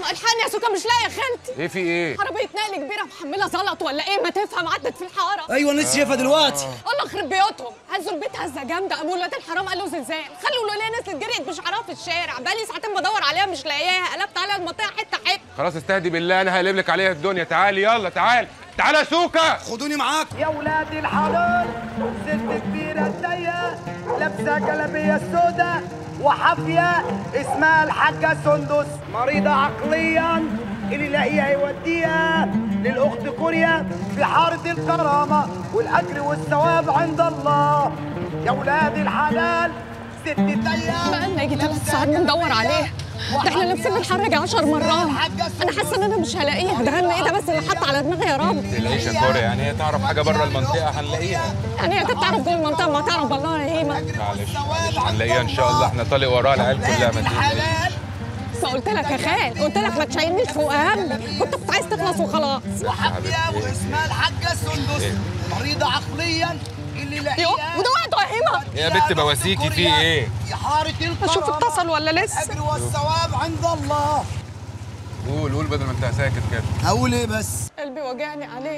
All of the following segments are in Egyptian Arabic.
الحقني يا سوكا مش لاقيه خالتي ايه في ايه عربيه نقل كبيره محمله زلط ولا ايه ما تفهم عدت في الحاره ايوه لسه شايفها دلوقتي الله يخرب بيوتهم هزوا البيت هزه جامده ابو ولاد الحرام قالوا زلزال خلوا الوليه نزلت جريت بشعرها في الشارع بقالي ساعتين بدور عليها مش لاقياها قلبت عليها المنطقه حته حته خلاص استهدي بالله انا هقلب لك عليها الدنيا تعالي يلا تعال تعالى يا سوكا خدوني معاكم يا ولاد الحلال ست كبيرة الدية لابسة جلابية سودا وحافية اسمها الحاجة سندس مريضة عقليا اللي يلاقيها يوديها للأخت كوريا في حارة الكرامة والأجر والثواب عند الله يا ولاد الحلال ست دية بقالنا يجي ثلاث ساعات بندور عليها ده احنا لابسين الحرج 10 مرات انا حاسه ان انا مش هلاقيها ده غنى ايه ده بس اللي حط على دماغي يا رب تلاقيش يا كوريا يعني هي تعرف حاجه بره المنطقه هنلاقيها يعني هي تعرف جوه المنطقه ما تعرف والله يا هيما معلش معلش هنلاقيها ان شاء الله احنا طالق وراها العيال كلها ما تقلقش بس قلت لك يا خال قلت لك ما تشيلنيش فوق همي كنت كنت عايز تخلص وخلاص وحافية واسمها الحاجة سندس مريضة عقليا اللي يو يلاقيها وده وقته يا هيما يا بنت بواسيكي في ايه في حارة الكرامة اشوف اتصل ولا لسه الأجر والثواب عند الله قول قول بدل ما انت ساكت كده هقول ايه بس قلبي وجعني عليها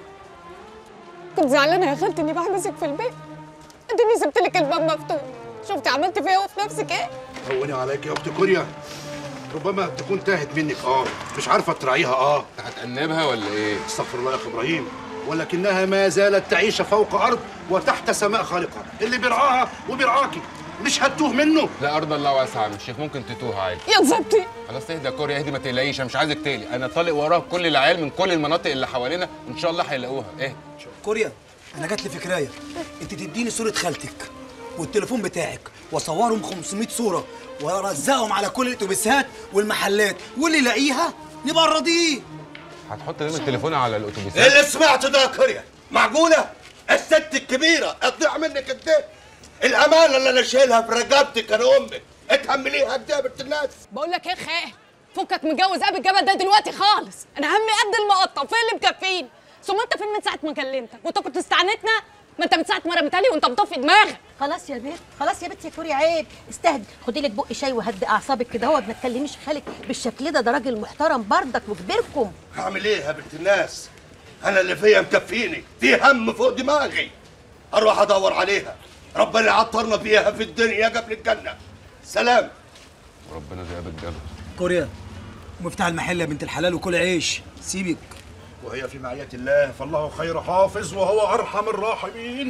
كنت زعلانه يا خالتي اني بحبسك في البيت اديني سبت لك الباب مفتوح شفتي عملتي فيا وفي نفسك ايه هوني عليك يا اخت كوريا ربما تكون تاهت منك اه مش عارفه تراعيها اه هتأنبها ولا ايه استغفر الله يا اخ ابراهيم ولكنها ما زالت تعيش فوق ارض وتحت سماء خالقها اللي بيرعاها وبيرعاكي مش هتوه منه لا ارض الله واسعه يا عم الشيخ ممكن تتوه عادي يا زبطي خلاص اهدى يا كوريا اهدي ما تقلقيش انا مش عايزك تقلق انا طالق وراها كل العيال من كل المناطق اللي حوالينا وان شاء الله هيلاقوها اهدي كوريا انا جات لي فكرايه انت تديني صوره خالتك والتليفون بتاعك واصورهم 500 صوره وارزقهم على كل الاتوبيسات والمحلات واللي يلاقيها نبقى راضيين هتحط دايما التليفون على ايه الاتوبيسات اللي سمعته ده يا كوريا معقوله الست الكبيره تضيع منك قد ايه الامانه اللي انا شايلها في رقبتك انا امك اتحمليها قد ايه يا بنت الناس بقول لك ايه خال فكك متجوز ابي الجبل ده دلوقتي خالص انا همي قد المقطع فين اللي مكفيني ثم انت فين من ساعه ما كلمتك وانت كنت استعنتنا ما انت من ساعه ما رميتها وانت مطفي دماغك خلاص يا بنت خلاص يا بنت يا كوري عيب استهدي خدي لك بق شاي وهدي اعصابك كده هو ما تكلميش خالك بالشكل ده ده راجل محترم بردك وكبيركم هعمل ايه يا بنت الناس انا اللي فيا مكفيني في هم فوق دماغي اروح ادور عليها ربنا يعطرنا بيها في الدنيا قبل الجنه سلام ربنا ذئاب الجبل كوريا مفتاح المحل يا بنت الحلال وكل عيش سيبك وهي في معية الله فالله خير حافظ وهو ارحم الراحمين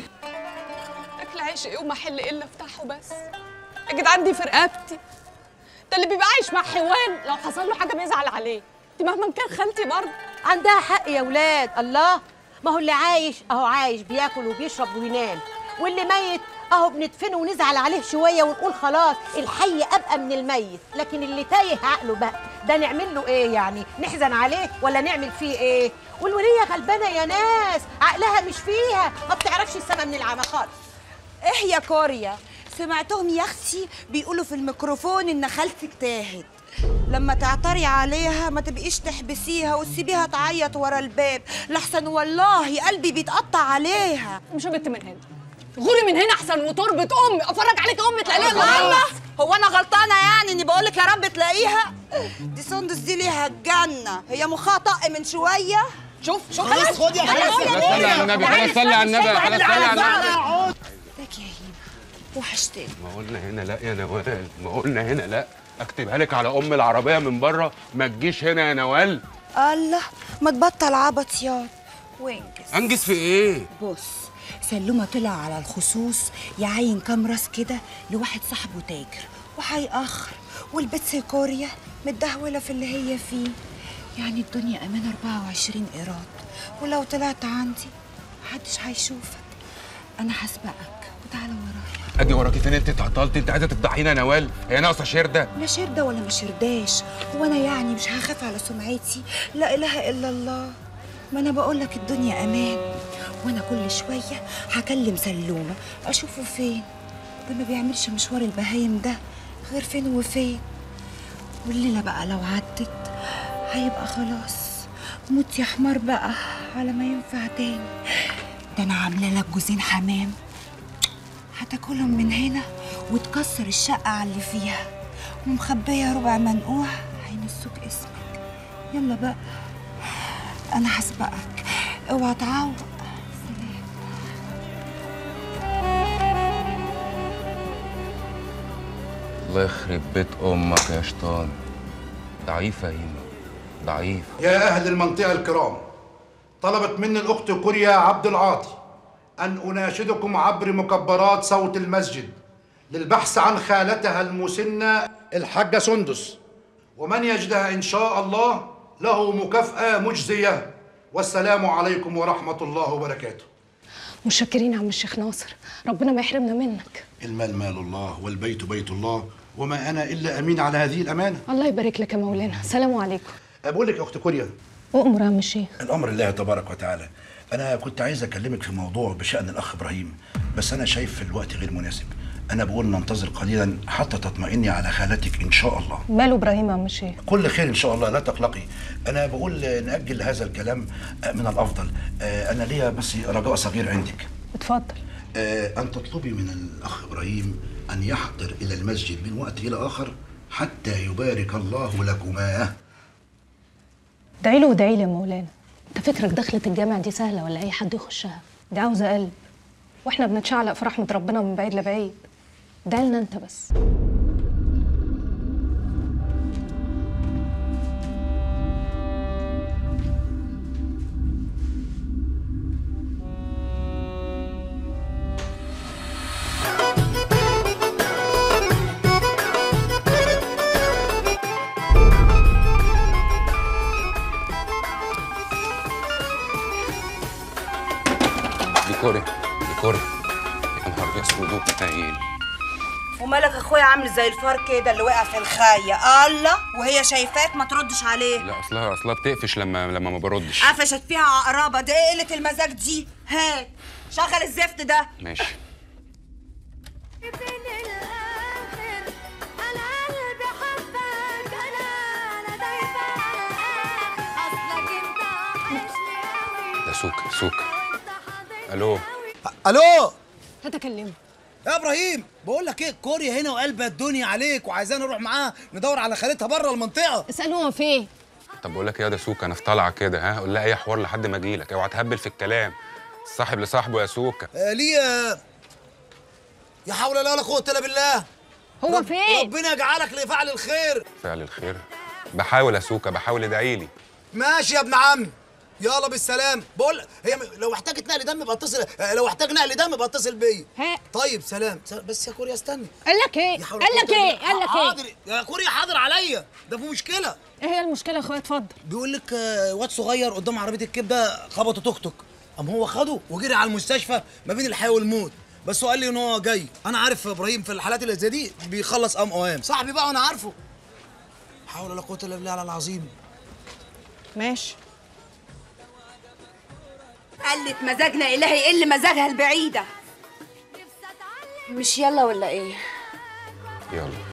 اكل عيش ايه ومحل ايه اللي افتحه بس يا جدعان دي في رقبتي ده اللي بيبقى عايش مع حيوان لو حصل له حاجه بيزعل عليه دي مهما كان خالتي برضه عندها حق يا ولاد الله ما هو اللي عايش اهو عايش بياكل وبيشرب وينام واللي ميت اهو بندفنه ونزعل عليه شويه ونقول خلاص الحي ابقى من الميت لكن اللي تايه عقله بقى ده نعمل له ايه يعني نحزن عليه ولا نعمل فيه ايه والوليه غلبانه يا ناس عقلها مش فيها ما بتعرفش السما من العمى خالص ايه يا كوريا سمعتهم يا اختي بيقولوا في الميكروفون ان خالتك تاهت لما تعتري عليها ما تبقيش تحبسيها وتسيبيها تعيط ورا الباب لحسن والله قلبي بيتقطع عليها مش يا بنت من هنا غوري من هنا احسن وتربة امي افرج عليك امي تلاقيها الا الله الله هو انا غلطانه يعني اني بقول لك يا رب تلاقيها دي سندس دي ليها الجنه هي مخها طق من شويه شوف شوف خلاص خد يا خلاص صلي على النبي خلاص صلي على النبي خلاص صلي على النبي لك يا هيما وحشتني ما قلنا هنا لا يا نوال ما قلنا هنا لا اكتبها لك على ام العربيه من بره ما تجيش هنا يا نوال الله ما تبطل عبط ياض وانجز انجز في ايه بص سلومة طلع على الخصوص يعين كام راس كده لواحد صاحبه تاجر وهيأخر والبت كوريا متدهولة في اللي هي فيه يعني الدنيا أمان 24 إيراد ولو طلعت عندي محدش هيشوفك أنا هسبقك وتعالى ورايا ادي وراكي فين انت اتعطلتي انت عايزه تفضحينا يا نوال هي ناقصه شرده لا شردة ولا ما شرداش هو أنا يعني مش هخاف على سمعتي لا إله إلا الله ما أنا بقول لك الدنيا أمان وأنا كل شوية هكلم سلومة أشوفه فين ده ما بيعملش مشوار البهايم ده غير فين وفين والليلة بقى لو عدت هيبقى خلاص موت يا حمار بقى على ما ينفع تاني ده أنا عاملة لك جوزين حمام هتاكلهم من هنا وتكسر الشقة على اللي فيها ومخبية ربع منقوع هينسوك اسمك يلا بقى انا هسبقك اوعى تعوق الله يخرب بيت امك يا شيطان ضعيفه هيما ضعيف يا أهل المنطقة الكرام طلبت مني الأخت كوريا عبد العاطي أن أناشدكم عبر مكبرات صوت المسجد للبحث عن خالتها المسنة الحاجة سندس ومن يجدها إن شاء الله له مكافأة مجزية والسلام عليكم ورحمة الله وبركاته متشكرين يا عم الشيخ ناصر ربنا ما يحرمنا منك المال مال الله والبيت بيت الله وما أنا إلا أمين على هذه الأمانة الله يبارك لك يا مولانا سلام عليكم بقول لك يا أخت كوريا أؤمر يا عم الشيخ الامر الله تبارك وتعالى انا كنت عايز اكلمك في موضوع بشان الاخ ابراهيم بس انا شايف الوقت غير مناسب انا بقول ننتظر قليلا حتى تطمئني على خالتك ان شاء الله ماله ابراهيم يا عم الشيخ كل خير ان شاء الله لا تقلقي انا بقول ناجل هذا الكلام من الافضل انا ليا بس رجاء صغير عندك اتفضل ان تطلبي من الاخ ابراهيم ان يحضر الى المسجد من وقت الى اخر حتى يبارك الله لكما ادعي له وادعي لي يا مولانا انت فكرك دخلة الجامع دي سهلة ولا أي حد يخشها دي عاوزة قلب واحنا بنتشعلق في رحمة ربنا من بعيد لبعيد ادعي لنا انت بس دي كوري دي كوري يا نهار اسود وبتايل ومالك اخويا عامل زي الفار كده اللي وقع في الخايه الله وهي شايفاك ما تردش عليه لا اصلها اصلها بتقفش لما لما ما بردش قفشت فيها عقربه دي ايه قله المزاج دي هات شغل الزفت ده ماشي ده سوكا سوكا الو الو هات اكلمه يا ابراهيم بقول لك ايه كوريا هنا وقلبها الدنيا عليك وعايزانا نروح معاها ندور على خالتها بره المنطقه اساله هو فين طب بقول لك ايه يا ده سوكا انا في طلعه كده ها قول لها اي حوار لحد ما اجي لك اوعى تهبل في الكلام صاحب لصاحبه يا سوكا آه ليه آه، يا حول الله ولا قوه الا بالله هو رب- فين ربنا يجعلك لفعل الخير فعل الخير بحاول يا سوكا بحاول ادعي لي ماشي يا ابن عمي يلا بالسلام بقول هي م- لو احتاجت نقل دم يبقى اتصل آه، لو احتاج نقل دم يبقى اتصل بيا ها طيب سلام س- بس يا كوريا استني قال لك ايه يا حول قال ولا لك قوة ايه إلا بالله. قال لك ايه حاضر يا كوريا حاضر عليا ده في مشكله ايه هي المشكله يا اخويا اتفضل بيقول لك آه، واد صغير قدام عربيه الكبده خبطه توك توك قام هو خده وجري على المستشفى ما بين الحياه والموت بس هو قال لي ان هو جاي انا عارف ابراهيم في الحالات اللي زي دي بيخلص قام اوام صاحبي بقى وانا عارفه حول ولا قوه الا بالله على العظيم ماشي قلت مزاجنا الهي يقل مزاجها البعيده مش يلا ولا ايه يلا